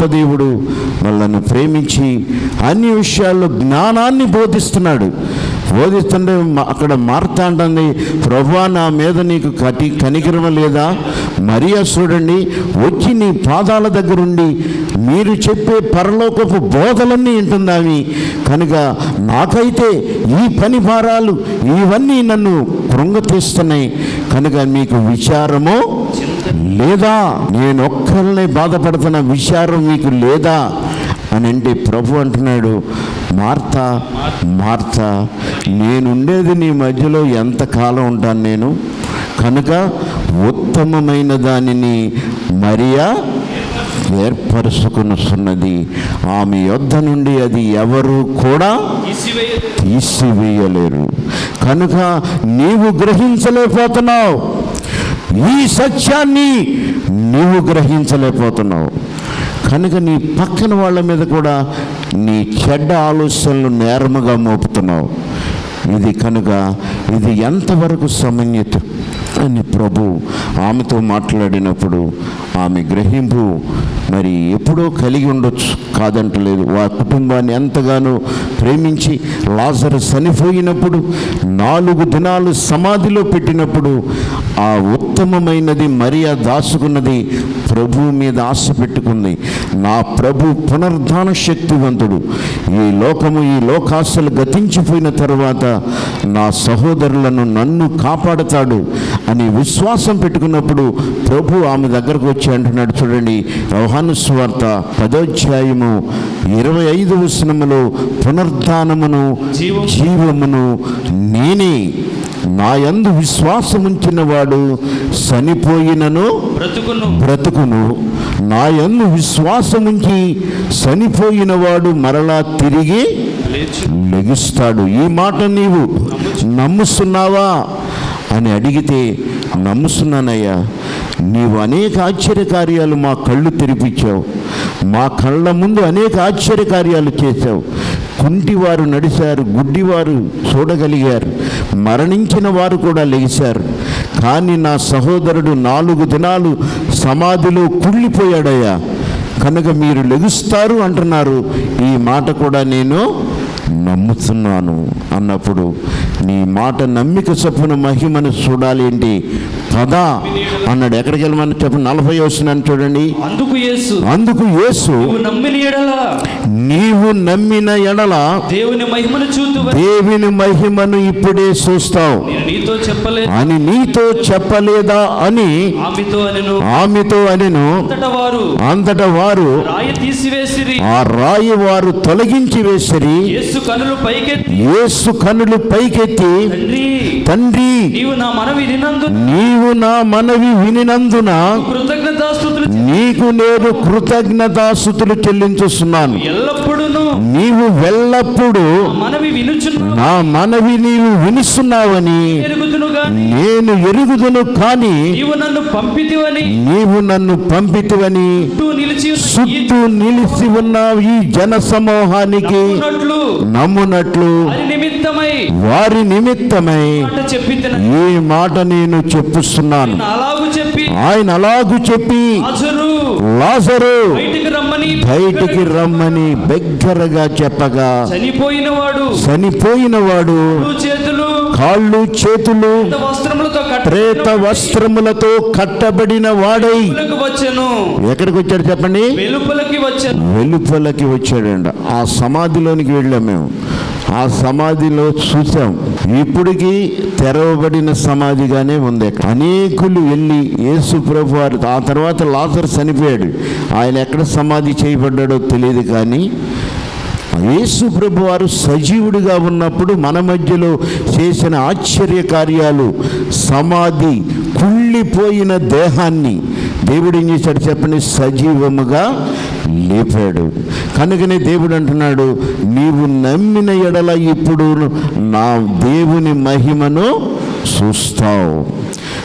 గొప్ప దేవుడు వాళ్ళను ప్రేమించి అన్ని విషయాల్లో జ్ఞానాన్ని బోధిస్తున్నాడు బోధిస్తుంటే మ- అక్కడ మార్తా అంటుంది ప్రభా నా మీద నీకు కటి కనికరం లేదా మరియా చూడండి వచ్చి నీ పాదాల దగ్గరుండి మీరు చెప్పే పరలోకపు బోధలన్నీ వింటుంది ఆమె కనుక నాకైతే ఈ పని భారాలు ఇవన్నీ నన్ను కృంగతీస్తున్నాయి కనుక మీకు విచారము లేదా నేను ఒక్కరినే బాధపడుతున్న విచారం మీకు లేదా అని అంటే ప్రభు అంటున్నాడు మార్తా మార్తా నేనుండేది నీ మధ్యలో ఎంతకాలం ఉంటాను నేను కనుక ఉత్తమమైన దానిని మరియా ఏర్పరుచుకున్నది ఆమె యొద్ద నుండి అది ఎవరు కూడా తీసివేయ తీసివేయలేరు కనుక నీవు గ్రహించలేకపోతున్నావు ఈ సత్యాన్ని నీవు గ్రహించలేకపోతున్నావు కనుక నీ పక్కన వాళ్ళ మీద కూడా నీ చెడ్డ ఆలోచనలు నేరముగా మోపుతున్నావు ఇది కనుక ఇది ఎంతవరకు సమన్యత అని ప్రభు ఆమెతో మాట్లాడినప్పుడు ఆమె గ్రహింపు మరి ఎప్పుడో కలిగి ఉండొచ్చు కాదంటలేదు వా కుటుంబాన్ని ఎంతగానో ప్రేమించి లాజరు చనిపోయినప్పుడు నాలుగు దినాలు సమాధిలో పెట్టినప్పుడు ఆ ఉత్తమమైనది మరియా దాచుకున్నది ప్రభు మీద ఆశ పెట్టుకుంది నా ప్రభు పునరుద్ధాన శక్తివంతుడు ఈ లోకము ఈ లోకాశలు గతించిపోయిన తర్వాత నా సహోదరులను నన్ను కాపాడతాడు అని విశ్వాసం పెట్టుకున్నప్పుడు ప్రభు ఆమె దగ్గరకు వచ్చి అంటున్నాడు చూడండి యోహాను స్వార్త పదోధ్యాయము ఇరవై ఐదు వచనములో పునరుద్ధానమును జీవము. జీవమును నేనే నా యందు విశ్వాసముంచిన వాడు చనిపోయినను బ్రతుకును బ్రతుకును నా యందు విశ్వాసముంచి చనిపోయిన వాడు మరలా తిరిగి లేచు లెగుస్తాడు ఈ మాట నీవు నమ్ముస్తున్నావా అని అడిగితే నమ్ముస్తున్నానయ్యా నీవు అనేక ఆశ్చర్యకార్యాలు మా కళ్ళు తెరిపించావు మా కళ్ళ ముందు అనేక ఆశ్చర్యకార్యాలు చేశావు కుంటివారు నడిచారు గుడ్డివారు చూడగలిగారు మరణించిన వారు కూడా లెగిశారు కానీ నా సహోదరుడు నాలుగు దినాలు సమాధిలో కుళ్ళిపోయాడయ్యా కనుక మీరు లెగుస్తారు అంటున్నారు ఈ మాట కూడా నేను నమ్ముతున్నాను అన్నప్పుడు నీ మాట నమ్మిక చొప్పున మహిమను చూడాలి ఏంటి పదా అన్నాడు ఎక్కడికి వెళ్ళమని చెప్పండి నలభై వస్తున్నాను చూడండి అందుకు యేసు అందుకు యేసు నువ్వు నమ్మిన ఎడల నీవు నమ్మిన ఎడల దేవుని మహిమను చూతువ దేవుని మహిమను ఇప్పుడే చూస్తావు నేను నీతో చెప్పలేదు అని నీతో చెప్పలేదా అని ఆమెతో అనెను ఆమెతో అనెను అంతట వారు అంతటా వారు రాయి తీసివేసిరి ఆ రాయి వారు తొలగించి వేసిరి యేసు కనులు పైకెత్తి యేసు కనులు పైకెత్తి తండ్రి తండ్రి నీవు నా మనవి వినందు నీవు నా మనవి వినినందున కృతజ్ఞతాస్తుతులు నీకు నేను కృతజ్ఞతాసుతులు చెల్లించుస్తున్నాను ఎల్లప్పుడూను నీవు వెళ్ళప్పుడు నా మనవి వినుచును నా మనవి నీవు వినిస్తున్నావని ఎరుగుదును గాని నేను ఎరుగుదును కానీ నీవు నన్ను పంపితివని నీవు నన్ను పంపితివని చుట్టూ నిలిచి ఉన్న ఈ చుట్టూ నిలిచి ఉన్న ఈ జన సమూహానికి ఉన్నట్లు నమ్మునట్లు వారి నిమిత్తమై వారి నిమిత్తమై మాట చెప్పి ఈ మాట నేను చెప్పుస్తున్నాను అలాగు చెప్పి ఆయన అలాగు చెప్పి హాజరు లాజరు బయటికి రమ్మని బయటికి రమ్మని బిగ్గరగా చెప్పగా చనిపోయిన వాడు చనిపోయిన వాడు చేతులు కాళ్ళు చేతులు పెద్ద వస్త్రములతో ప్రేత వస్త్రములతో కట్టబడిన వాడై కట్టులకు వచ్చెను ఎక్కడికి వచ్చాడు చెప్పండి వెలుపలకి వచ్చెను వెలుపలకి వచ్చాడంట ఆ సమాధిలోనికి వెళ్ళాం మేము ఆ సమాధిలో చూసాం ఇప్పటికీ తెరవబడిన సమాధిగానే ఉంది అక్కడ. అనేకులు వెళ్ళి యేసు ప్రభు వారు ఆ తర్వాత లాజర్ చనిపోయాడు ఆయన ఎక్కడ సమాధి చేయబడ్డాడో తెలియదు కానీ యేసు ప్రభు వారు సజీవుడిగా ఉన్నప్పుడు మన మధ్యలో చేసిన ఆశ్చర్య కార్యాలు సమాధి కుళ్ళిపోయిన దేహాన్ని దేవుడు ఏం చేశాడు చెప్పండి సజీవముగా లేపాడు కనుకనే దేవుడు అంటున్నాడు నీవు నమ్మిన ఎడల ఇప్పుడు నా దేవుని మహిమను చూస్తావు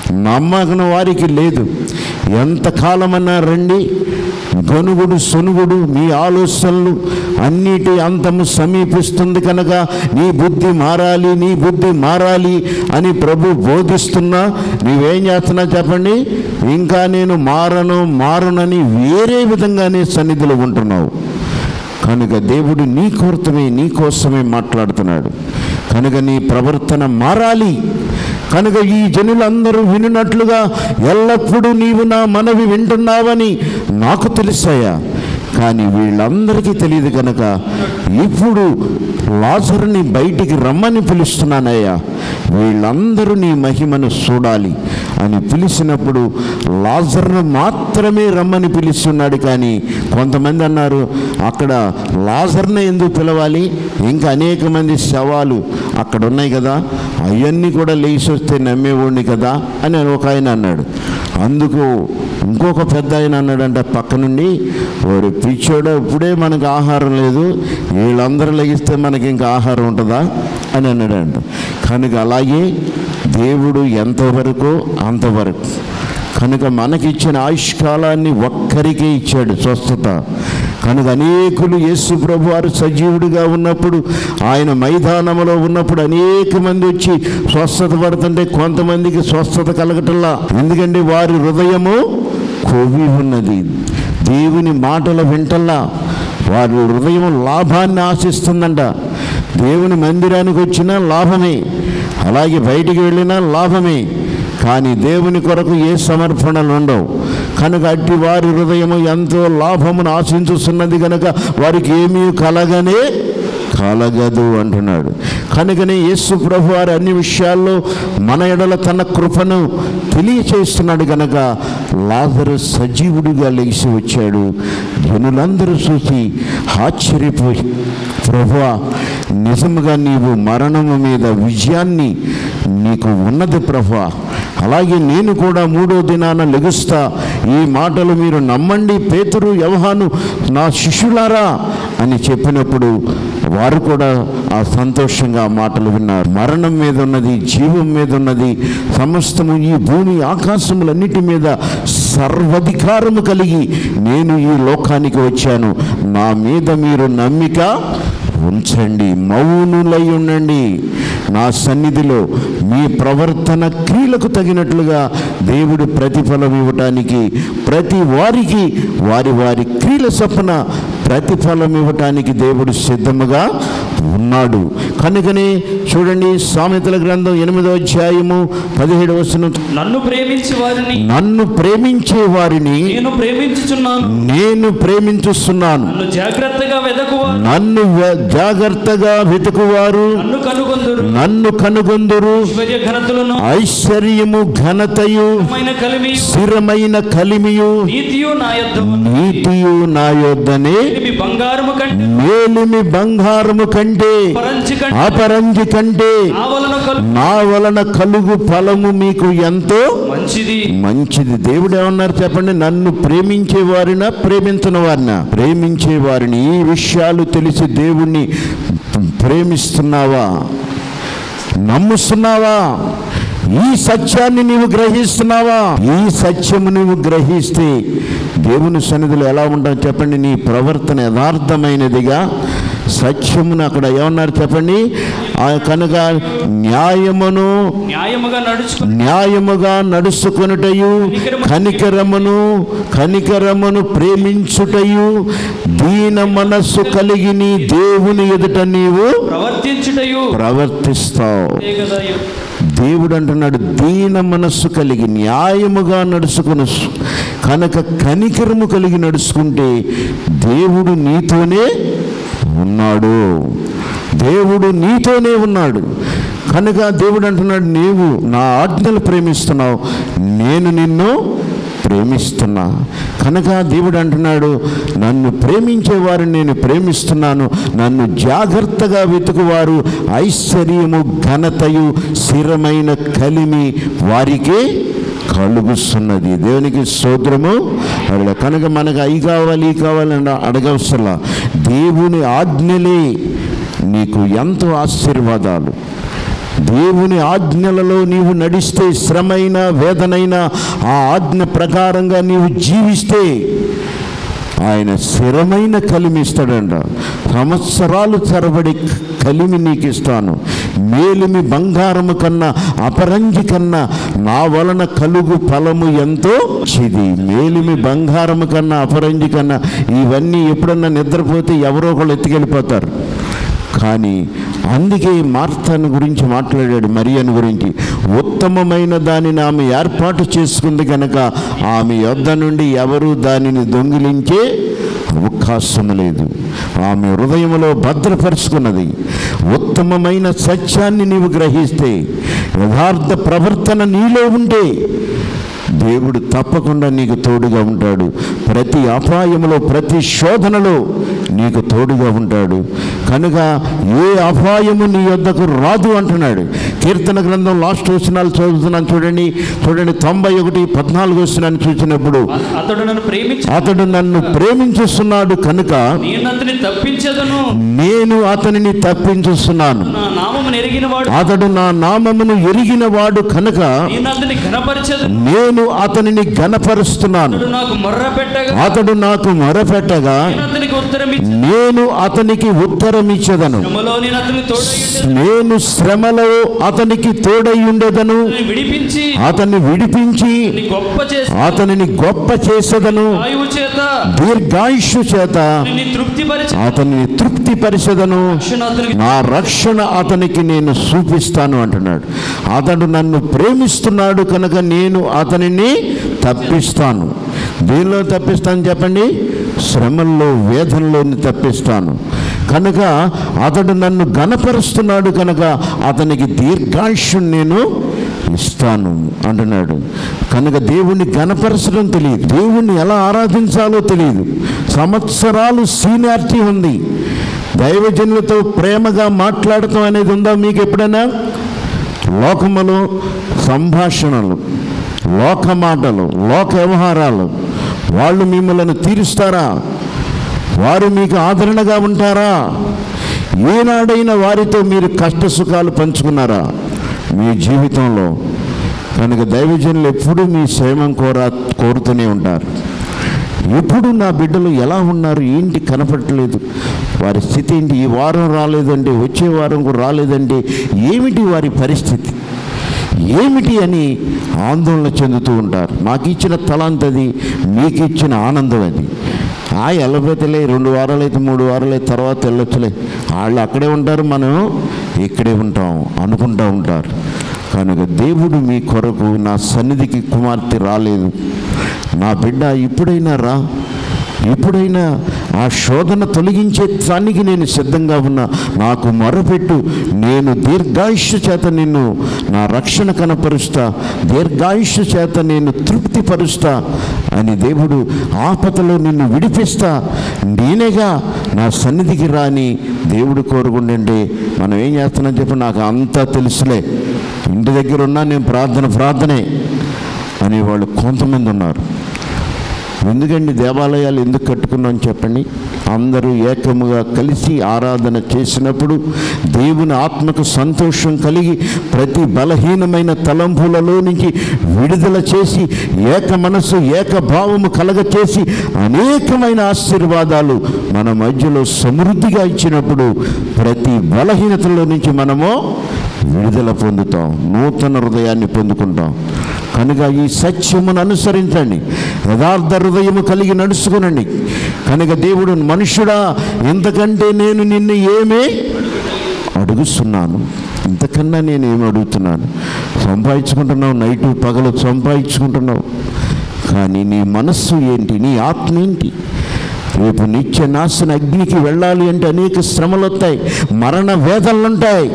నమ్మకం వారికి లేదు ఎంతకాలమన్నా రండి గనుగుడు సొనుగుడు మీ ఆలోచనలు అన్నిటి అంతము సమీపిస్తుంది కనుక నీ బుద్ధి మారాలి నీ బుద్ధి మారాలి అని ప్రభు బోధిస్తున్నా నీవేం చేస్తున్నా చెప్పండి ఇంకా నేను మారను మారనని వేరే విధంగానే సన్నిధిలో ఉంటున్నావు కనుక దేవుడు నీ కోసమే నీ కోసమే మాట్లాడుతున్నాడు కనుక నీ ప్రవర్తన మారాలి కనుక ఈ జనులందరూ వినినట్లుగా ఎల్లప్పుడూ నీవు నా మనవి వింటున్నావని నాకు తెలుసాయా కానీ వీళ్ళందరికీ తెలియదు కనుక ఇప్పుడు లాజరుని బయటికి రమ్మని పిలుస్తున్నానయ్యా వీళ్ళందరూ నీ మహిమను చూడాలి అని పిలిచినప్పుడు లాజర్ను మాత్రమే రమ్మని పిలుస్తున్నాడు కానీ కొంతమంది అన్నారు అక్కడ లాజర్ని ఎందుకు పిలవాలి ఇంకా అనేక మంది శవాలు అక్కడ ఉన్నాయి కదా అవన్నీ కూడా లేచి వస్తే నమ్మేవాడిని కదా అని ఒక ఆయన అన్నాడు అందుకు ఇంకొక పెద్ద ఆయన అన్నాడంట పక్క నుండి ఓరి పిచ్చోడు ఇప్పుడే మనకు ఆహారం లేదు వీళ్ళందరూ లెగిస్తే మనకి ఇంకా ఆహారం ఉంటుందా అని అన్నాడంట కనుక అలాగే దేవుడు ఎంతవరకు అంతవరకు కనుక మనకిచ్చిన ఆయుష్కాలాన్ని ఒక్కరికే ఇచ్చాడు స్వస్థత కనుక అనేకులు యేసు ప్రభు వారు సజీవుడిగా ఉన్నప్పుడు ఆయన మైదానంలో ఉన్నప్పుడు అనేక మంది వచ్చి స్వస్థత పడుతుంటే కొంతమందికి స్వస్థత కలగటంలా ఎందుకంటే వారి హృదయము కొవ్వి ఉన్నది దేవుని మాటలు వింటల్లా వారి హృదయం లాభాన్ని ఆశిస్తుందంట దేవుని మందిరానికి వచ్చినా లాభమే అలాగే బయటికి వెళ్ళినా లాభమే కానీ దేవుని కొరకు ఏ సమర్పణలు ఉండవు కనుక అట్టి వారి హృదయము ఎంతో లాభమును ఆశించుతున్నది కనుక వారికి ఏమీ కలగనే కలగదు అంటున్నాడు కనుకనే యేసు ప్రభు వారు అన్ని విషయాల్లో మన ఎడల తన కృపను తెలియచేస్తున్నాడు కనుక లాజరు సజీవుడిగా లెగిసి వచ్చాడు జనులందరూ చూసి ఆశ్చర్యపోయి ప్రభువా నిజముగా నీవు మరణము మీద విజయాన్ని నీకు ఉన్నది ప్రభువా అలాగే నేను కూడా మూడో దినాన లెగుస్తా ఈ మాటలు మీరు నమ్మండి పేతురు యవహాను నా శిష్యులారా అని చెప్పినప్పుడు వారు కూడా ఆ సంతోషంగా ఆ మాటలు విన్నారు మరణం మీద ఉన్నది జీవం మీద ఉన్నది సమస్తము ఈ భూమి ఆకాశములన్నిటి మీద సర్వధికారము కలిగి నేను ఈ లోకానికి వచ్చాను నా మీద మీరు నమ్మిక ఉంచండి మౌనులై ఉండండి నా సన్నిధిలో మీ ప్రవర్తన క్రియలకు తగినట్లుగా దేవుడు ప్రతిఫలం ఇవ్వటానికి ప్రతి వారికి వారి వారి క్రియల చొప్పున ప్రతిఫలం ఇవ్వటానికి దేవుడు సిద్ధముగా ఉన్నాడు కనుకనే చూడండి సామెతల గ్రంథం ఎనిమిదో అధ్యాయము పదిహేడు వచనం నన్ను ప్రేమించి వారిని నన్ను ప్రేమించే వారిని నేను ప్రేమించుచున్నాను నేను ప్రేమించుస్తున్నాను నన్ను జాగ్రత్తగా వెదకువారు నన్ను వె- జాగ్రత్తగా వెతుకువారు నన్ను కనుగొందురు నన్ను కనుగొందురు ఐశ్వర్య ఘనతలను ఐశ్వర్యము ఘనతయు మైన కలిమి స్థిరమైన కలిమియు నీతియు నా యొద్ద ఉన్నది. నీతియు నా యొద్దనే మీ బంగారము కంటే మేలిమి బంగారము కంటే పరంచి కంటే అపరంజి కంటే నా వలన కలు నా వలన కలుగు ఫలము మీకు ఎంతో మంచిది మంచిది దేవుడు ఏమన్నారు చెప్పండి నన్ను ప్రేమించే వారినా ప్రేమించిన వారినా ప్రేమించే వారిని ఈ విషయాలు తెలిసి దేవుణ్ణి ప్రేమిస్తున్నావా నమ్ముస్తున్నావా ఈ సత్యాన్ని నీవు గ్రహిస్తున్నావా ఈ సత్యము నీవు గ్రహిస్తే దేవుని సన్నిధిలో ఎలా ఉంటావు చెప్పండి నీ ప్రవర్తన యథార్థమైనదిగా సత్యమును అక్కడ ఏమన్నారు చెప్పండి ఆ కనుక న్యాయమును న్యాయముగా నడుచుకుని న్యాయముగా నడుచుకొనుటయు కనికరమును కనికరమును ప్రేమించుటయు దీన మనస్సు కలిగి నీ దేవుని ఎదుట నీవు ప్రవర్తించుటయు ప్రవర్తిస్తావు అదే కదా దేవుడు అంటున్నాడు దీన మనస్సు కలిగి న్యాయముగా నడుచుకుని కనుక కనికరము కలిగి నడుచుకుంటే దేవుడు నీతోనే ఉన్నాడు దేవుడు నీతోనే ఉన్నాడు కనుక దేవుడు అంటున్నాడు నీవు నా ఆజ్ఞలు ప్రేమిస్తున్నావు నేను నిన్ను ప్రేమిస్తున్నా కనుక దేవుడు అంటున్నాడు నన్ను ప్రేమించే వారిని నేను ప్రేమిస్తున్నాను నన్ను జాగ్రత్తగా వెతుకువారు ఐశ్వర్యము ఘనతయు స్థిరమైన కలిమి వారికి కలుగుస్తున్నది దేవునికి స్తోత్రము అలా కనుక మనకు అవి కావాలి ఈ కావాలని అడగవసలా దేవుని ఆజ్ఞలే నీకు ఎంతో ఆశీర్వాదాలు దేవుని ఆజ్ఞలలో నీవు నడిస్తే శ్రమైన వేదనైన ఆ ఆజ్ఞ ప్రకారంగా నీవు జీవిస్తే ఆయన స్థిరమైన కలిమి ఇస్తాడంట సంవత్సరాలు తరబడి కలిమి నీకు ఇస్తాను మేలిమి బంగారము కన్నా అపరంజి కన్నా నా వలన కలుగు ఫలము ఎంతో చిది మేలిమి బంగారము కన్నా అపరంజి కన్నా ఇవన్నీ ఎప్పుడన్నా నిద్రపోతే ఎవరో ఒకళ్ళు ఎత్తుకెళ్ళిపోతారు కానీ అందుకే మార్తాను గురించి మాట్లాడాడు మరియను గురించి ఉత్తమమైన దానిని ఆమె ఏర్పాటు చేసుకుంది కనుక ఆమె యొద్ద నుండి ఎవరు దానిని దొంగిలించే అవకాశం లేదు ఆమె హృదయంలో భద్రపరుచుకున్నది ఉత్తమమైన సత్యాన్ని నీవు గ్రహిస్తే యథార్థ ప్రవర్తన నీలో ఉంటే దేవుడు తప్పకుండా నీకు తోడుగా ఉంటాడు ప్రతి అపాయములో ప్రతి శోధనలో నీకు తోడుగా ఉంటాడు కనుక ఏ అపాయము నీ యొద్దకు రాదు అంటున్నాడు కీర్తన గ్రంథం లాస్ట్ వచనాలు చదువుతున్నాను చూడండి చూడండి తొంభై ఒకటి పద్నాలుగు వచనాన్ని చూసినప్పుడు అతడు నన్ను ప్రేమించి అతడు నన్ను ప్రేమించుస్తున్నాడు కనుక నేను అతని తప్పించదను నేను అతనిని తప్పించుస్తున్నాను నా నామము ఎరిగిన వాడు అతడు నా నామమును ఎరిగిన వాడు కనుక నేను అతని ఘనపరచదను నేను అతనిని గనపరుస్తున్నాను అతడు నాకు మొర్ర పెట్టగా అతడు నాకు మొరపెట్టగా నేను అతనికి ఉత్తరం ఇచ్చి నేను అతనికి ఉత్తరం ఇచ్చేదను శ్రమలో నేను అతని తోడయుండెను. నేను శ్రమలో అతనికి తోడై ఉండేదను అతన్ని విడిపించి అతన్ని విడిపించి అతన్ని గొప్ప చేసి అతనిని గొప్ప చేసేదను ఆయువు చేత దీర్ఘాయుష్యు చేత అతన్ని తృప్తిపరిచి అతనిని తృప్తి పరిచెదను రక్షణ అతనికి నా రక్షణ అతనికి నేను చూపిస్తాను అంటున్నాడు అతడు నన్ను ప్రేమిస్తున్నాడు కనుక నేను అతనిని తప్పిస్తాను దేనిలో తప్పిస్తాను చెప్పండి శ్రమల్లో వేదనలోని తప్పిస్తాను కనుక అతడు నన్ను గనపరుస్తున్నాడు కనుక అతనికి దీర్ఘాయుష్యం నేను ఇస్తాను అంటున్నాడు కనుక దేవుణ్ణి గనపరచడం తెలియదు దేవుణ్ణి ఎలా ఆరాధించాలో తెలియదు సంవత్సరాలు సీనియారిటీ ఉంది దైవజనులతో ప్రేమగా మాట్లాడటం అనేది ఉందా మీకు ఎప్పుడైనా లోకములో సంభాషణలు లోక మాటలు లోక వ్యవహారాలు వాళ్ళు మిమ్మల్ని తీరుస్తారా వారు మీకు ఆదరణగా ఉంటారా ఏనాడైనా వారితో మీరు కష్ట సుఖాలు పంచుకున్నారా మీ జీవితంలో కనుక దైవజనులు ఎప్పుడూ మీ క్షేమం కోర కోరుతూనే ఉంటారు ఎప్పుడు నా బిడ్డలు ఎలా ఉన్నారు ఏంటి కనపడట్లేదు వారి స్థితి ఏంటి ఈ వారం రాలేదండి వచ్చే వారం కూడా రాలేదండి ఏమిటి వారి పరిస్థితి ఏమిటి అని ఆందోళన చెందుతూ ఉంటారు మాకు ఇచ్చిన తలాంతది మీకు ఇచ్చిన ఆనందం అది ఆ వెళ్ళబోతేలే రెండు వారాలు అయితే మూడు వారాలు అయితే తర్వాత వెళ్ళొచ్చులే వాళ్ళు అక్కడే ఉంటారు మనం ఇక్కడే ఉంటాం అనుకుంటూ ఉంటారు కనుక దేవుడు మీ కొరకు నా సన్నిధికి కుమార్తె రాలేదు నా బిడ్డ ఇప్పుడైనా రా ఎప్పుడైనా ఆ శోధన తొలగించే దానికి నేను సిద్ధంగా ఉన్నా నాకు మొరపెట్టు నేను దీర్ఘాయుష్య చేత నిన్ను నా రక్షణ కనపరుస్తా దీర్ఘాయుష్య చేత నేను తృప్తిపరుస్తా అని దేవుడు ఆపదలో నిన్ను విడిపిస్తా నేనేగా నా సన్నిధికి రాని దేవుడు కోరుకుంటుంటే మనం ఏం చేస్తున్నాం చెప్పి నాకు అంతా తెలుసులే ఇంటి దగ్గర ఉన్నా నేను ప్రార్థన ప్రార్థనే అనేవాళ్ళు కొంతమంది ఉన్నారు ఎందుకండి దేవాలయాలు ఎందుకు కట్టుకున్నాం చెప్పండి అందరూ ఏకముగా కలిసి ఆరాధన చేసినప్పుడు దేవుని ఆత్మకు సంతోషం కలిగి ప్రతి బలహీనమైన తలంపులలో నుంచి విడుదల చేసి ఏక మనసు ఏక భావము కలగ చేసి అనేకమైన ఆశీర్వాదాలు మన మధ్యలో సమృద్ధిగా ఇచ్చినప్పుడు ప్రతి బలహీనతలో నుంచి మనము విడుదల పొందుతాం నూతన హృదయాన్ని పొందుకుంటాం కనుక ఈ సత్యమును అనుసరించండి యథార్థ హృదయము కలిగి నడుచుకునండి కనుక దేవుడు మనుషుడా ఇంతకంటే నేను నిన్ను ఏమే అడుగుతున్నాను ఇంతకన్నా నేను ఏమి అడుగుతున్నాను సంపాదించుకుంటున్నావు నైటు పగలు సంపాదించుకుంటున్నావు కానీ నీ మనస్సు ఏంటి నీ ఆత్మ ఏంటి రేపు నిత్య నాశన అగ్నికి వెళ్ళాలి అంటే అనేక శ్రమలు వస్తాయి మరణ వేదనలు ఉంటాయి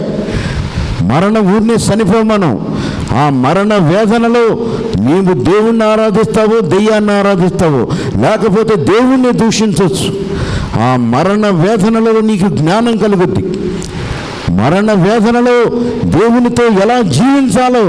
మరణ ఊరిని చనిపోం మనం ఆ మరణ వేదనలో నీవు దేవుణ్ణి ఆరాధిస్తావో దెయ్యాన్ని ఆరాధిస్తావో లేకపోతే దేవుణ్ణి దూషించవచ్చు ఆ మరణ వేదనలో నీకు జ్ఞానం కలుగుద్ది మరణ వేదనలో దేవునితో ఎలా జీవించాలో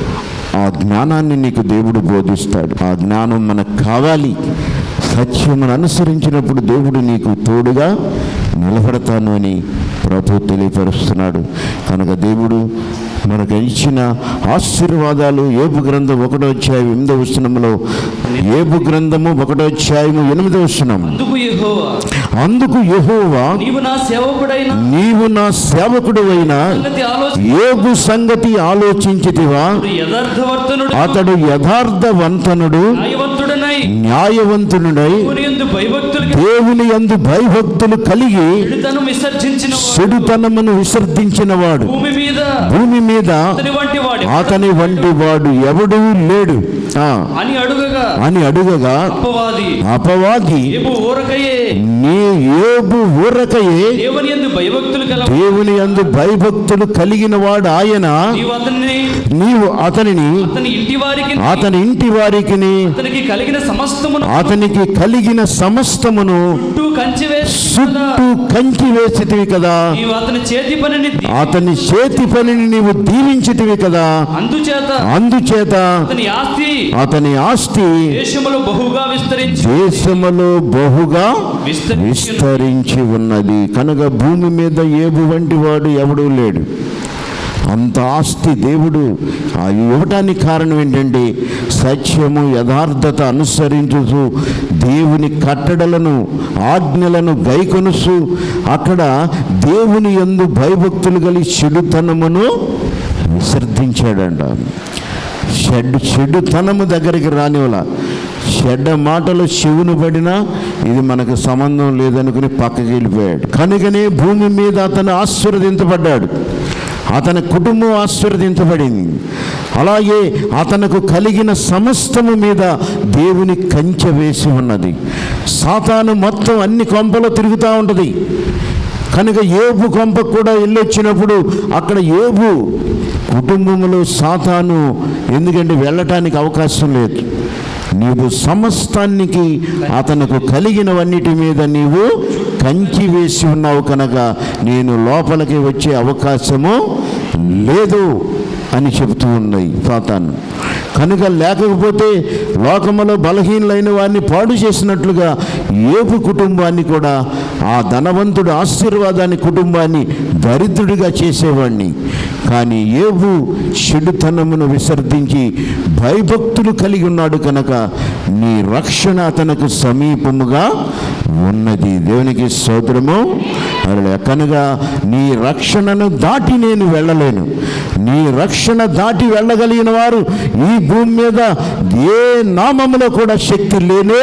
ఆ జ్ఞానాన్ని నీకు దేవుడు బోధిస్తాడు ఆ జ్ఞానం మనకు కావాలి సత్యమును అనుసరించినప్పుడు దేవుడు నీకు తోడుగా నిలబడతాను అని ప్రభు తెలియపరుస్తున్నాడు కనుక దేవుడు మనకు ఇచ్చిన ఆశీర్వాదాలు ఏబు గ్రంథం ఒకటో అధ్యాయం ఎనిమిదో వచనంలో ఏబు గ్రంథము ఒకటో అధ్యాయము ఎనిమిదో వచనం అందుకు యెహోవా అందుకు యెహోవా నీవు నా సేవకుడైన నీవు నా సేవకుడు అయిన సంగతి ఆలోచన ఏబు సంగతి ఆలోచించితివా యథార్థవర్తనుడు అతడు యథార్థవంతనుడు న్యాయవంతుడనై న్యాయవంతునుడై దేవుని యందు భయభక్తులు దేవుని యందు భయభక్తులు కలిగి చెడుతనం విసర్జించిన వాడు చెడుతనమును విసర్జించినవాడు భూమి మీద భూమి మీద అతని వంటి వాడు అతని వంటి వాడు ఎవడూ లేడు ఆ, అని అడుగగా అని అడుగగా అప్పవాది అపవాది ఏబు ఊరకయే నీ ఏబు ఊరకయే దేవుని యందు భయభక్తులు కల దేవుని యందు భయభక్తులు కలిగిన వాడు ఆయన నీవు అతన్ని నీవు అతనిని అతని ఇంటి వారికి అతని ఇంటి వారికి అతనికి కలిగిన సమస్తమును అతనికి కలిగిన సమస్తమును చుట్టూ కంచి వేసి చుట్టూ కంచి వేసితివి కదా నీవు అతని చేతి పనిని దీ- అతని చేతి పనిని నీవు దీవించితివి కదా అందుచేత అందుచేత అతని ఆస్తి అతని ఆస్తి దేశములో బహుగా విస్తరించి దేశములో బహుగా విస్తరించి విస్తరించి ఉన్నది కనుక భూమి మీద ఏబు వంటి వాడు ఎవడూ లేడు అంత ఆస్తి దేవుడు ఆ ఇవ్వటానికి కారణం ఏంటంటే సత్యము యథార్థత అనుసరించుతూ దేవుని కట్టడలను ఆజ్ఞలను గైకొనుసు అక్కడ దేవుని యందు భయభక్తులు కలిగి చెడుతనమును విసర్జించాడంట చెడు చెడుతనము దగ్గరికి రానివల చెడ్డ మాటలు చెవును పడినా ఇది మనకు సంబంధం లేదనుకుని పక్కకి వెళ్ళిపోయాడు కనుకనే భూమి మీద అతను ఆశీర్వదించబడ్డాడు అతని కుటుంబం ఆశీర్వదించబడింది అలాగే అతనికి కలిగిన సమస్తము మీద దేవుని కంచె వేసి ఉన్నది సాతాను మొత్తం అన్ని కొంపలో తిరుగుతూ ఉంటుంది కనుక ఏబు కొంపకు కూడా వెళ్ళొచ్చినప్పుడు అక్కడ ఏబు కుటుంబంలో సాతాను ఎందుకంటే వెళ్ళటానికి అవకాశం లేదు నీవు సమస్తానికి అతనికి కలిగినవన్నిటి మీద నీవు కంచి వేసి ఉన్నావు కనుక నేను లోపలికి వచ్చే అవకాశము లేదు అని చెబుతూ ఉన్నాయి సాతాను కనుక లేకపోతే లోకములో బలహీనులైన వారిని పాడు చేసినట్లుగా ఏపు కుటుంబాన్ని కూడా ఆ ధనవంతుడు ఆశీర్వాదాన్ని కుటుంబాన్ని దరిద్రుడిగా చేసేవాడిని కానీ ఏబు చెడుతనమును విసర్జించి భయభక్తులు కలిగి ఉన్నాడు కనుక నీ రక్షణ అతనికి సమీపముగా ఉన్నది దేవునికి స్తోత్రము అలా కనుక నీ రక్షణను దాటి నేను వెళ్ళలేను నీ రక్షణ దాటి వెళ్ళగలిగిన వారు ఈ భూమి మీద ఏ నామములో కూడా శక్తి లేనే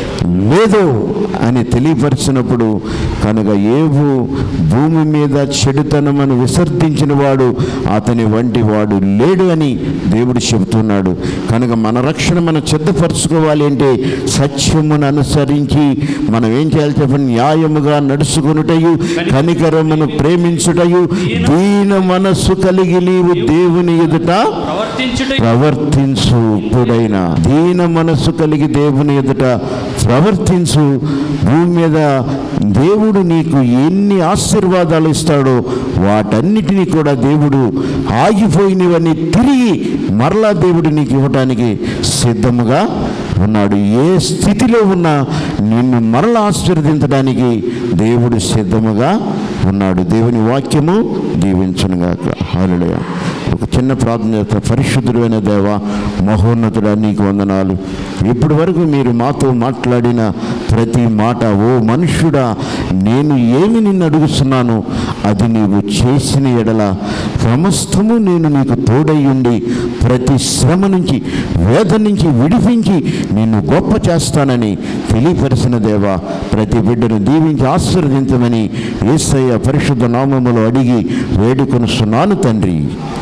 లేదు అని తెలియపరిచినప్పుడు కనుక ఏవు భూమి మీద చెడుతనమని విసర్జించిన వాడు అతని వంటి వాడు లేడు అని దేవుడు చెబుతున్నాడు కనుక మన రక్షణ మనం సిద్ధపరచుకోవాలి అంటే సత్యమును అనుసరించి మనం ఏం చేయాలి చెప్పండి న్యాయముగా నడుచుకునుటయు కనికరమును ప్రేమించుటయు దీన మనస్సు కలిగి నీవు దేవుని ఎదుట ప్రవర్తించుట ప్రవర్తించు ఇప్పుడైనా దీన మనసు కలిగి దేవుని ఎదుట ప్రవర్తించు భూమి మీద దేవుడు నీకు ఎన్ని ఆశీర్వాదాలు ఇస్తాడో వాటన్నిటినీ కూడా దేవుడు ఆగిపోయినవన్నీ తిరిగి మరలా దేవుడు నీకు ఇవ్వటానికి సిద్ధముగా ఉన్నాడు ఏ స్థితిలో ఉన్నా నిన్ను మరలా ఆశీర్వదించడానికి దేవుడు సిద్ధముగా ఉన్నాడు దేవుని వాక్యము దీవించునుగాక హాలుడయ ఒక చిన్న ప్రార్థన చేస్తా పరిశుద్ధుడైన దేవ మహోన్నతుడా నీకు వందనాలు ఇప్పటి వరకు మీరు మాతో మాట్లాడిన ప్రతి మాట ఓ మనుష్యుడా నేను ఏమి నిన్ను అడుగుతున్నాను అది నీవు చేసిన ఎడల సమస్తము నేను నీకు తోడై ఉండి ప్రతి శ్రమ నుంచి వేద నుంచి విడిపించి నిన్ను గొప్ప చేస్తానని తెలియపరిచిన దేవా ప్రతి బిడ్డను దీవించి ఆశీర్వదించమని యేసయ్య పరిశుద్ధ నామములో అడిగి వేడుకొనుస్తున్నాను తండ్రి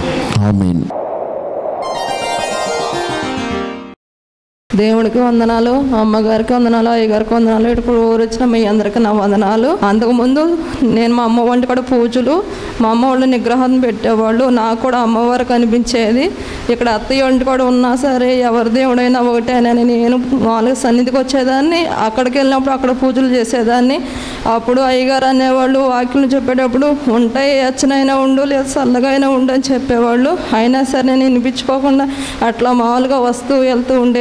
ఆమేన్ దేవుడికి వందనాలు అమ్మగారికి వందనాలు అయ్యగారికి వందనాలు ఇక్కడ ఊరు వచ్చిన మీ అందరికీ నా వందనాలు అంతకుముందు నేను మా అమ్మ వంటి కూడా పూజలు మా అమ్మ వాళ్ళు నిగ్రహం పెట్టేవాళ్ళు నాకు కూడా అమ్మవారు కనిపించేది ఇక్కడ అత్తయ్య వంటి కూడా ఉన్నా సరే ఎవరి దేవుడైనా ఒకటేనని నేను మామూలుగా సన్నిధికి వచ్చేదాన్ని అక్కడికి వెళ్ళినప్పుడు అక్కడ పూజలు చేసేదాన్ని అప్పుడు అయ్యగారు అనేవాళ్ళు వాక్యం చెప్పేటప్పుడు ఉంటాయి ఎచ్చనైనా ఉండు లేదా చల్లగా అయినా ఉండు అని చెప్పేవాళ్ళు అయినా సరే నేను వినిపించుకోకుండా అట్లా మామూలుగా వస్తూ వెళ్తూ ఉండేదాన్ని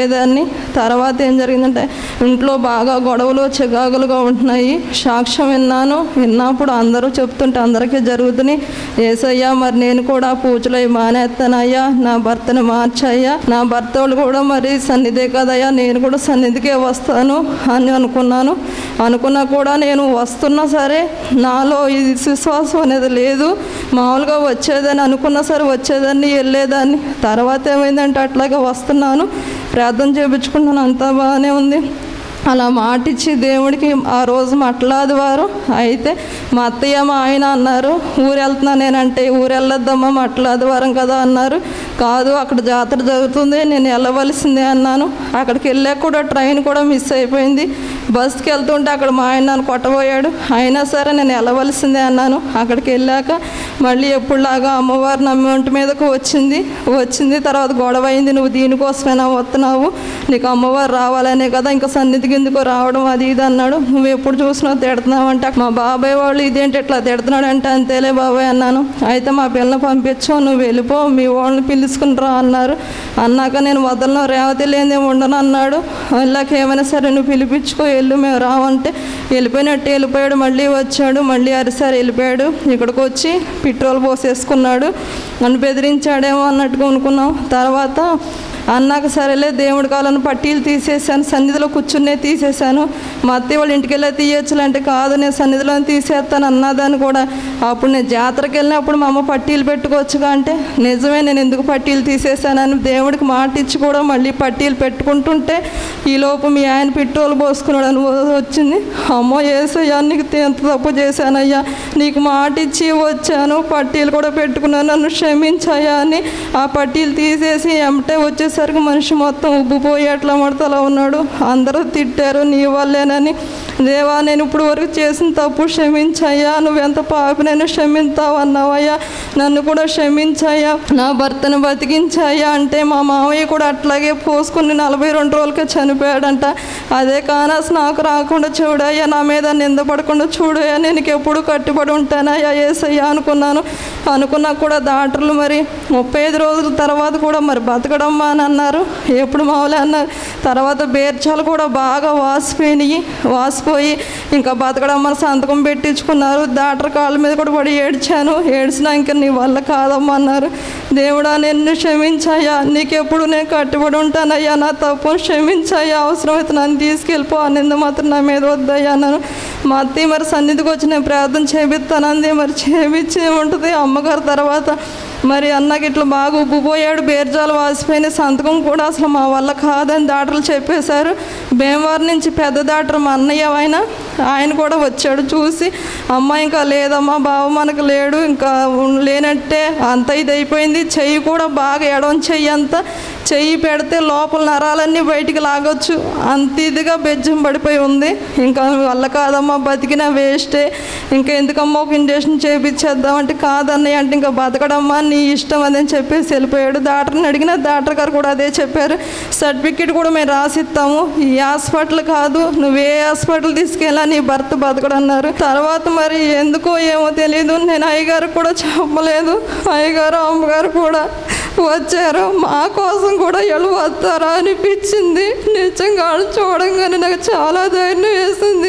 తర్వాత ఏం జరిగిందంటే ఇంట్లో బాగా గొడవలు చికాకులుగా ఉంటున్నాయి సాక్ష్యం విన్నాను విన్నప్పుడు అందరూ చెప్తుంటే అందరికీ జరుగుతున్నాయి ఏసయ్యా మరి నేను కూడా పూజలు అవి మానేస్తానయ్యా నా భర్తను మార్చయ్యా నా భర్త వాళ్ళు కూడా మరి సన్నిధే కదయ్యా నేను కూడా సన్నిధికే వస్తాను అని అనుకున్నాను అనుకున్నా కూడా నేను వస్తున్నా సరే నాలో ఇది విశ్వాసం అనేది లేదు మామూలుగా వచ్చేదని అనుకున్నా సరే వచ్చేదాన్ని వెళ్ళేదాన్ని తర్వాత ఏమైందంటే అట్లాగే వస్తున్నాను ప్రార్థన చేయించుకుంటున్నాను అంతా బాగానే ఉంది అలా మాటిచ్చి దేవుడికి ఆ రోజు మాట్లాది వారు అయితే మా అత్తయ్య మా ఆయన అన్నారు ఊరు వెళ్తున్నా నేనంటే ఊరు వెళ్ళొద్దమ్మా మాట్లాది వారం కదా అన్నారు కాదు అక్కడ జాతర జరుగుతుంది నేను వెళ్ళవలసిందే అన్నాను అక్కడికి వెళ్ళాక కూడా ట్రైన్ కూడా మిస్ అయిపోయింది బస్కి వెళ్తుంటే అక్కడ మా ఆయన నన్ను కొట్టబోయాడు అయినా సరే నేను వెళ్ళవలసిందే అన్నాను అక్కడికి వెళ్ళాక మళ్ళీ ఎప్పుడులాగా అమ్మవారు నా ఒంటి మీదకు వచ్చింది వచ్చింది తర్వాత గొడవ అయింది నువ్వు దీనికోసమేనా వస్తున్నావు నీకు అమ్మవారు రావాలనే కదా ఇంకా సన్నిధికి ఎందుకో రావడం అది ఇది అన్నాడు నువ్వు ఎప్పుడు చూసినా తిడుతున్నావు అంటే మా బాబాయ్ వాళ్ళు ఇదేంటి ఇట్లా తిడుతున్నాడు అంటే అంతేలే బాబాయ్ అన్నాను అయితే మా పిల్లని పంపించావు నువ్వు వెళ్ళిపో మీ వాళ్ళని పిలుచుకుని రా అన్నారు అన్నాక నేను వదలను రేవతి లేదే ఉండను అన్నాడు వెళ్ళాక ఏమైనా సరే నువ్వు పిలిపించుకో వెళ్ళు మేము రావంటే వెళ్ళిపోయినట్టు వెళ్ళిపోయాడు మళ్ళీ వచ్చాడు మళ్ళీ అరిసారి వెళ్ళిపోయాడు ఇక్కడికి వచ్చి పెట్రోల్ పోసేసుకున్నాడు నన్ను బెదిరించాడేమో అన్నట్టుగా అనుకున్నాం తర్వాత అన్నాక సరేలే దేవుడి కాలను పట్టీలు తీసేసాను సన్నిధిలో కూర్చునే తీసేశాను మా అత్తయ్య వాళ్ళ ఇంటికి వెళ్ళి తీయచ్చులంటే కాదు నేను సన్నిధిలో తీసేస్తాను అన్నదాన్ని కూడా అప్పుడు నేను జాతరకి వెళ్ళినప్పుడు మా అమ్మ పట్టీలు పెట్టుకోవచ్చుగా అంటే నిజమే నేను ఎందుకు పట్టీలు తీసేశానని దేవుడికి మాట ఇచ్చి కూడా మళ్ళీ పట్టీలు పెట్టుకుంటుంటే ఈలోపు మీ ఆయన పెట్రోల్ పోసుకున్నాడు అని వచ్చింది అమ్మో ఏసయ్యా నీకు ఎంత తప్పు చేశానయ్యా నీకు మాట ఇచ్చి వచ్చాను పట్టీలు కూడా పెట్టుకున్నాను నన్ను క్షమించాయా అని ఆ పట్టీలు తీసేసి ఎమటే వచ్చేసరికి మనిషి మొత్తం ఉబ్బిపోయి ఎట్లా మడతలా ఉన్నాడు అందరూ తిట్టారు నీ వల్లేనని దేవా నేను ఇప్పుడు వరకు చేసిన తప్పు క్షమించయ్యా నువ్వెంత పాపినైనా క్షమించావు అన్నావయ్యా నన్ను కూడా క్షమించయ్యా నా భర్తను బతికించాయా అంటే మా మామయ్య కూడా అట్లాగే పోసుకుని నలభై రెండు రోజులకే చనిపోయాడంట అదే కానాస్ నాకు రాకుండా చూడయ్యా నా మీద నిందపడకుండా చూడయ్యా నేను నీకు ఎప్పుడు కట్టుబడి ఉంటానయ్యా ఏసయ్యా అనుకున్నాను అనుకున్నా కూడా డాక్టర్లు మరి ముప్పై ఐదు రోజుల తర్వాత కూడా మరి బతకడమ్మా అని అన్నారు ఎప్పుడు మామూలే అన్నారు తర్వాత బేర్చాలు కూడా బాగా వాసిపోయినాయి వాసిపోయి ఇంకా బతకడమ్మని సంతకం పెట్టించుకున్నారు డాక్టర్ కాళ్ళ మీద కూడా పడి ఏడ్చాను ఏడ్చినా ఇంకా నీ వల్ల కాదమ్మా అన్నారు దేవుడా నిన్ను క్షమించాయా నీకెప్పుడు నేను కట్టుబడి ఉంటానయ్యా నా తప్పును క్షమించాయా అవసరమైతే నన్ను తీసుకెళ్ళిపో ఆ నింద మాత్రం నా మీద వద్దయ్యా అన్నాను మా అత్తయ్య మరి సన్నిధికి వచ్చి నేను ప్రార్థన చేపిస్తానంది మరి చేపించి ఉంటుంది అమ్మగారు తర్వాత మరి అన్నకి ఇట్లా బాగా ఉబ్బిపోయాడు బేర్జాలు వాసిపోయిన సంతకం కూడా అసలు మా వల్ల కాదని డాక్టర్లు చెప్పేశారు భీమవరం నుంచి పెద్ద డాక్టర్ మా అన్నయ్య ఆయన ఆయన కూడా వచ్చాడు చూసి అమ్మ ఇంకా లేదమ్మా బావ మనకు లేడు ఇంకా ఉన్- లేనట్టే అంత ఇది అయిపోయింది చెయ్యి కూడా బాగా ఎడవం చెయ్యి అంతా చెయ్యి పెడితే లోపల నరాలన్నీ బయటికి లాగొచ్చు అంత ఇదిగా బెజ్జం పడిపోయి ఉంది ఇంకా వల్ల కాదమ్మా బతికినా వేస్టే ఇంకా ఎందుకమ్మా ఒక ఇంజక్షన్ చేపించేద్దామంటే కాదన్నయ్య అంటే ఇంకా బతకడమ్మా నీ ఇష్టం అదని చెప్పేసి వెళ్ళిపోయాడు డాక్టర్ని అడిగిన డాక్టర్ గారు కూడా అదే చెప్పారు సర్టిఫికెట్ కూడా మేము రాసిస్తాము ఈ హాస్పిటల్ కాదు నువ్వు ఏ హాస్పిటల్ తీసుకెళ్ళా నీ భర్త బతకడన్నారు తర్వాత మరి ఎందుకో ఏమో తెలియదు నేను అయ్యగారు కూడా చెప్పలేదు అయ్యగారు అమ్మగారు కూడా వచ్చారు మా కోసం కూడా వీళ్ళు వస్తారా అనిపించింది నిజంగా వాళ్ళు చూడంగానే నాకు చాలా ధైర్యం వేసింది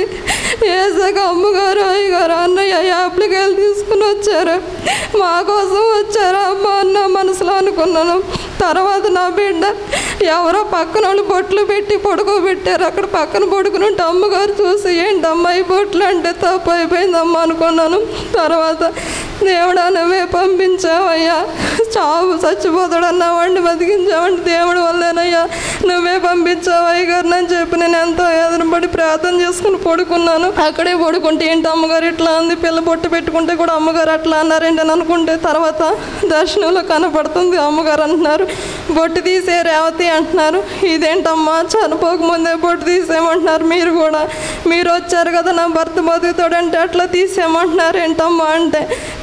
వేసాక అమ్మగారు అయ్యగారు అన్నయ్య యాప్లికేలు తీసుకుని వచ్చారు మా కోసం వచ్చారా అమ్మ అన్న మనసులో అనుకున్నాను తర్వాత నా బిడ్డ ఎవరో పక్కన వాళ్ళు బొట్లు పెట్టి పడుకోబెట్టారు అక్కడ పక్కన పడుకుని ఉంటే అమ్మగారు చూసి ఏంటి అమ్మాయి బొట్లు అంటే తప్పు అయిపోయిందమ్మ అనుకున్నాను తర్వాత దేవుడా నువ్వే పంపించావయ్యా చావు చచ్చిపోతాడు అన్నావండి బతికించావండి దేవుడి వల్లేనయ్యా నువ్వే పంపించావు అయ్యగారు అని చెప్పి నేను ఎంతో ఎదురుపడి ప్రార్థన చేసుకుని పడుకున్నాను అక్కడే పడుకుంటే ఏంటి అమ్మగారు ఇట్లా అంది పిల్ల బొట్టు పెట్టుకుంటే కూడా అమ్మగారు అట్లా అన్నారేంటి అని అనుకుంటే తర్వాత దర్శనంలో కనపడుతుంది అమ్మగారు అంటున్నారు బొట్టు తీసే రేవతి అంటున్నారు ఇదేంటమ్మా చనిపోకముందే బొట్టు తీసేయమంటున్నారు మీరు కూడా మీరు వచ్చారు కదా నా భర్త బతుకుతాడంటే అట్లా తీసేయమంటున్నారు ఏంటమ్మా అంటే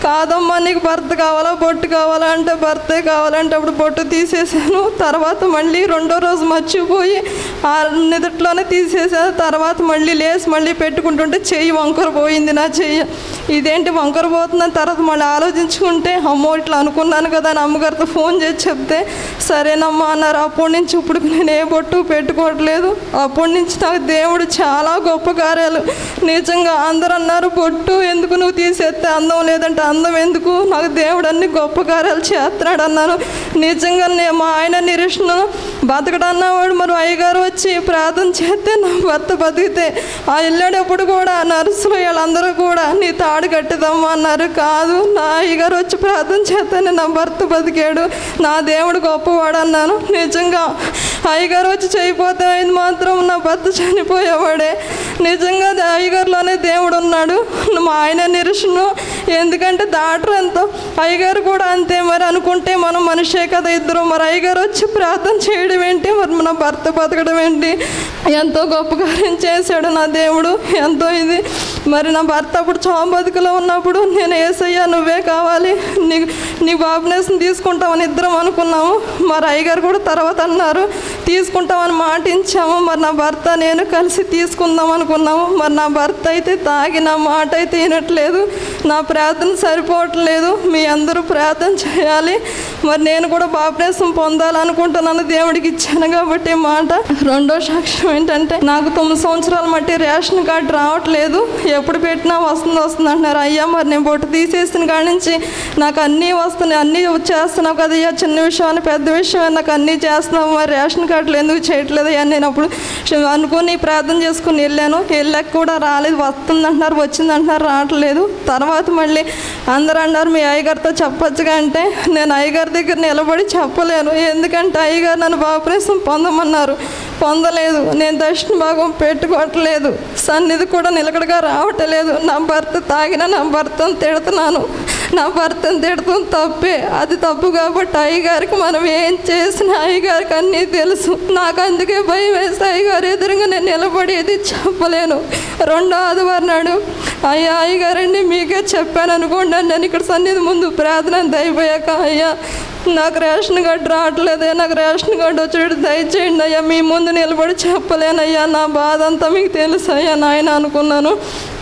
కాదమ్మా నీకు భర్త కావాలా బొట్టు కావాలా అంటే భర్తే కావాలంటే అప్పుడు బొట్టు తీసేసాను తర్వాత మళ్ళీ రెండో రోజు మర్చిపోయి ఆ నిదట్లోనే తీసేసాను తర్వాత మళ్ళీ లేసి మళ్ళీ పెట్టుకుంటుంటే చెయ్యి వంకర పోయింది నా చెయ్యి ఇదేంటి వంకర పోతుందని తర్వాత మళ్ళీ ఆలోచించుకుంటే అమ్మో ఇట్లా అనుకున్నాను కదా అని అమ్మగారితో ఫోన్ చేసి చెప్తే సరేనమ్మా అన్నారు అప్పటి నుంచి ఇప్పుడు నేను ఏ బొట్టు పెట్టుకోవట్లేదు అప్పటి నుంచి నాకు దేవుడు చాలా గొప్ప కార్యాలు నిజంగా అందరూ అన్నారు బొట్టు ఎందుకు నువ్వు తీసేస్తే అందం లేదంటే అందం ఎందుకు నాకు దేవుడు అన్ని గొప్ప కార్యాలు చేస్తున్నాడు అన్నాను నిజంగా నేను మా ఆయన నిరీక్షణ బతకడన్నవాడు మరి అయ్యగారు వచ్చి ప్రార్థన చేస్తే నా భర్త బతికితే ఆ వెళ్ళేటప్పుడు కూడా నర్సులు వీళ్ళందరూ కూడా నీ తాడు కట్టిదమ్మా అన్నారు కాదు నా అయ్యగారు వచ్చి ప్రార్థన చేస్తేనే నా భర్త బతికాడు నా దేవుడు గొప్పవాడు అన్నాను నిజంగా అయ్యగారు వచ్చి చేయిపోతే అయింది మాత్రం నా భర్త చనిపోయేవాడే నిజంగా దే- అయ్యగారులోనే దేవుడు ఉన్నాడు మా ఆయన నిరీక్షణ ఎందుకంటే డాక్టర్ ఎంతో అయ్యగారు కూడా అంతే మరి అనుకుంటే మనం మనిషే కదా ఇద్దరు మరి అయ్యగారు వచ్చి ప్రార్థన చేయడం ఏంటి మరి మన భర్త బతకడం ఏంటి ఎంతో గొప్ప కార్యం చేశాడు నా దేవుడు ఎంతో ఇది మరి నా భర్త అప్పుడు చోమ బతుకులో ఉన్నప్పుడు నేను ఏసయ్యా నువ్వే కావాలి నీ నీ బాబునేసం తీసుకుంటామని ఇద్దరం అనుకున్నాము మరి అయ్యగారు కూడా తర్వాత అన్నారు తీసుకుంటామని మాట ఇచ్చాము మరి నా భర్త నేను కలిసి తీసుకుందాం అనుకున్నాము మరి నా భర్త అయితే తాగి నా మాట అయితే వినట్లేదు నా ప్రార్థన సరిపోవట్లేదు మీ అందరూ ప్రార్థన చేయాలి మరి నేను కూడా బాప్నేసం పొందాలనుకుంటున్నాను దేవుడికి ఇచ్చాను కాబట్టి ఈ మాట రెండో సాక్ష్యం ఏంటంటే నాకు తొమ్మిది సంవత్సరాల మట్టి రేషన్ కార్డు రావట్లేదు ఎప్పుడు పెట్టినా వస్తుంది వస్తుంది అంటున్నారు అయ్యా మరి నేను బొట్టు తీసేసిన కాడి నుంచి నాకు అన్నీ వస్తున్నాయి అన్నీ చేస్తున్నావు కదా అయ్యా చిన్న విషయం పెద్ద విషయం నాకు అన్నీ చేస్తున్నావు మరి రేషన్ కార్డులు ఎందుకు చేయట్లేదు అయ్యా నేను అప్పుడు అనుకుని ప్రార్థన చేసుకుని వెళ్ళాను వెళ్ళాక కూడా రాలేదు వస్తుంది అంటున్నారు వచ్చింది అంటున్నారు రావట్లేదు తర్వాత మళ్ళీ అందరూ అన్నారు మీ అయ్యగారితో చెప్పొచ్చుగా అంటే నేను అయ్యగారి దగ్గర నిలబడి చెప్పలేను ఎందుకంటే అయ్యగారు నన్ను బాప్రేసం పొందమన్నారు పొందలేదు నేను దర్శన భాగం పెట్టుకోవట్లేదు సన్నిధి కూడా నిలకడగా రావట్లేదు నా భర్త తాగిన నా భర్తను తిడుతున్నాను నా భర్తను తిడతాం తప్పే అది తప్పు కాబట్టి అయ్యగారికి మనం ఏం చేసినా అయ్యగారికి అన్నీ తెలుసు నాకు అందుకే భయం వేస్తే అయ్యగారు ఎదురుగా నేను నిలబడి ఇది చెప్పలేను రెండో ఆదివారం నాడు అయ్యా అయ్యగారండి మీకే చెప్పాను అనుకోండి నేను ఇక్కడ సన్నిధి ముందు ప్రార్థన దయపోయాక అయ్యా నాకు రేషన్ కార్డు రావట్లేదే నాకు రేషన్ కార్డు వచ్చేటట్టు దయచేయండి అయ్యా మీ ముందు నిలబడి చెప్పలేనయ్యా నా బాధ అంతా మీకు తెలుసు అయ్యా నాయన అనుకున్నాను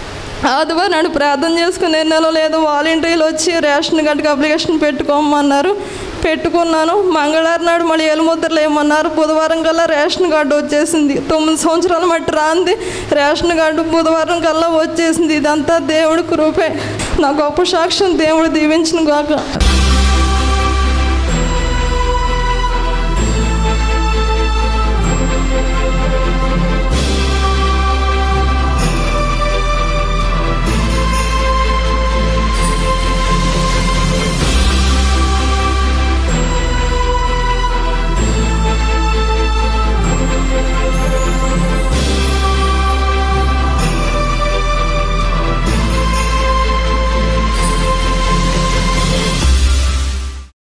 ఆదివారం నాడు ప్రార్థన చేసుకుని నెలలో లేదు వాలంటీర్లు వచ్చి రేషన్ కార్డుకి అప్లికేషన్ పెట్టుకోమన్నారు పెట్టుకున్నాను మంగళవారం నాడు మళ్ళీ ఎలుముద్రలు ఏమన్నారు బుధవారం కల్లా రేషన్ కార్డు వచ్చేసింది తొమ్మిది సంవత్సరాల మట్టి రాంది రేషన్ కార్డు బుధవారం కల్లా వచ్చేసింది ఇదంతా దేవుడి కృపే నా గొప్ప సాక్ష్యం దేవుడు దీవించిన గాక